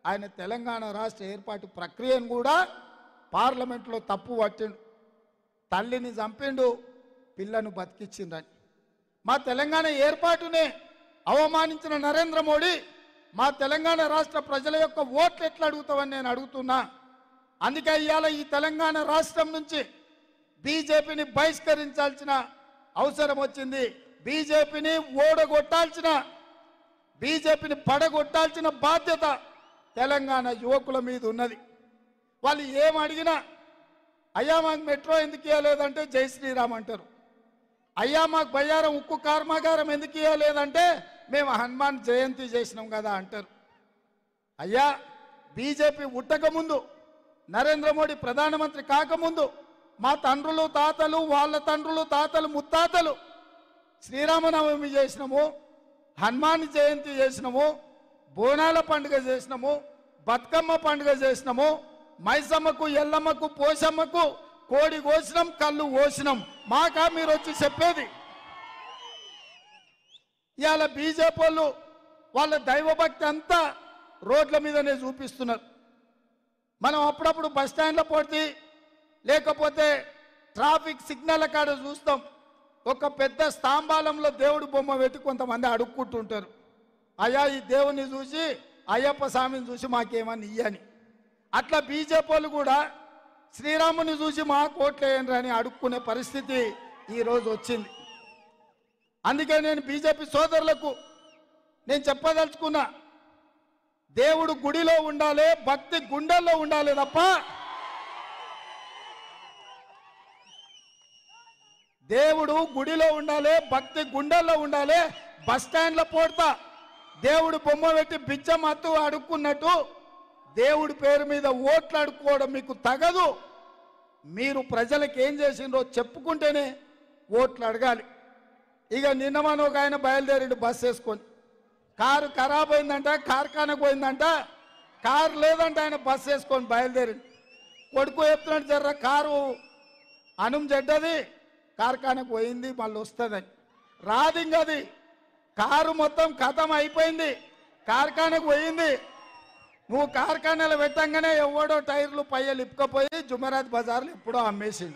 ఆయన తెలంగాణ రాష్ట్ర ఏర్పాటు ప్రక్రియను కూడా పార్లమెంట్లో తప్పు పట్టిండు తల్లిని చంపిండు పిల్లను బతికిచ్చిండని మా తెలంగాణ ఏర్పాటునే అవమానించిన నరేంద్ర మోడీ మా తెలంగాణ రాష్ట్ర ప్రజల యొక్క ఓట్లు ఎట్లా అడుగుతావని నేను అడుగుతున్నా అందుకే ఇవాళ ఈ తెలంగాణ రాష్ట్రం నుంచి బీజేపీని బహిష్కరించాల్సిన అవసరం వచ్చింది బీజేపీని ఓడగొట్టాల్సిన బీజేపీని పడగొట్టాల్సిన బాధ్యత తెలంగాణ యువకుల మీద ఉన్నది వాళ్ళు ఏం అడిగినా అయ్యా మాకు మెట్రో ఎందుకు ఇవ్వలేదంటే జై శ్రీరామ్ అంటారు అయ్యా మాకు బయ్యారం ఉక్కు కర్మాగారం ఎందుకు ఇవ్వలేదంటే మేము హనుమాన్ జయంతి చేసినాం కదా అంటారు అయ్యా బీజేపీ ఉట్టకముందు నరేంద్ర మోడీ ప్రధానమంత్రి కాకముందు మా తండ్రులు తాతలు వాళ్ళ తండ్రులు తాతలు ముత్తాతలు శ్రీరామనవమి చేసినాము హనుమాన్ జయంతి చేసినాము బోనాల పండుగ చేసినాము బతుకమ్మ పండుగ చేసినాము మైసమ్మకు ఎల్లమ్మకు పోషమ్మకు కోడి కోసినాం కళ్ళు కోసినాం మాకా మీరు వచ్చి చెప్పేది ఇవాళ బీజేపీ వాళ్ళు వాళ్ళ దైవభక్తి అంతా రోడ్ల మీదనే చూపిస్తున్నారు మనం అప్పుడప్పుడు బస్ స్టాండ్లో పోటీ లేకపోతే ట్రాఫిక్ సిగ్నల్ కాడ చూస్తాం ఒక పెద్ద స్తంభాలంలో దేవుడు బొమ్మ పెట్టి కొంతమంది అడుక్కుంటుంటారు అయ్యా ఈ దేవుని చూసి అయ్యప్ప స్వామిని చూసి మాకేమని ఇయ్యని అట్లా బీజేపీ వాళ్ళు కూడా శ్రీరాముని చూసి మా కోట్లేయండి అని అడుక్కునే పరిస్థితి ఈరోజు వచ్చింది అందుకే నేను బీజేపీ సోదరులకు నేను చెప్పదలుచుకున్నా దేవుడు గుడిలో ఉండాలి భక్తి గుండెల్లో ఉండాలి తప్ప దేవుడు గుడిలో ఉండాలి భక్తి గుండెల్లో ఉండాలి బస్ స్టాండ్లో పోడతా దేవుడు బొమ్మ పెట్టి బిచ్చం అత్తు అడుక్కున్నట్టు దేవుడి పేరు మీద ఓట్లు అడుక్కోవడం మీకు తగదు మీరు ప్రజలకు ఏం చేసిండ్రో చెప్పుకుంటేనే ఓట్లు అడగాలి ఇక నిన్న మన ఒక ఆయన బయలుదేరిండు బస్ వేసుకొని కారు ఖరాబ్ అయిందంట కార్ఖానకు పోయిందంట కారు లేదంట ఆయన బస్ వేసుకొని బయలుదేరిండు కొడుకు చెప్తున్నాడు జర్ర కారు అనుం చెడ్డది కార్ఖానకు పోయింది మళ్ళీ వస్తుందని రాదు ఇంక అది కారు మొత్తం ఖతం అయిపోయింది కార్ఖానకు పోయింది నువ్వు కార్ఖానాలో పెట్టంగానే ఎవడో టైర్లు పయ్యలు ఇప్పుకపోయి జుమరాత్ బజార్లు ఎప్పుడో అమ్మేసిండు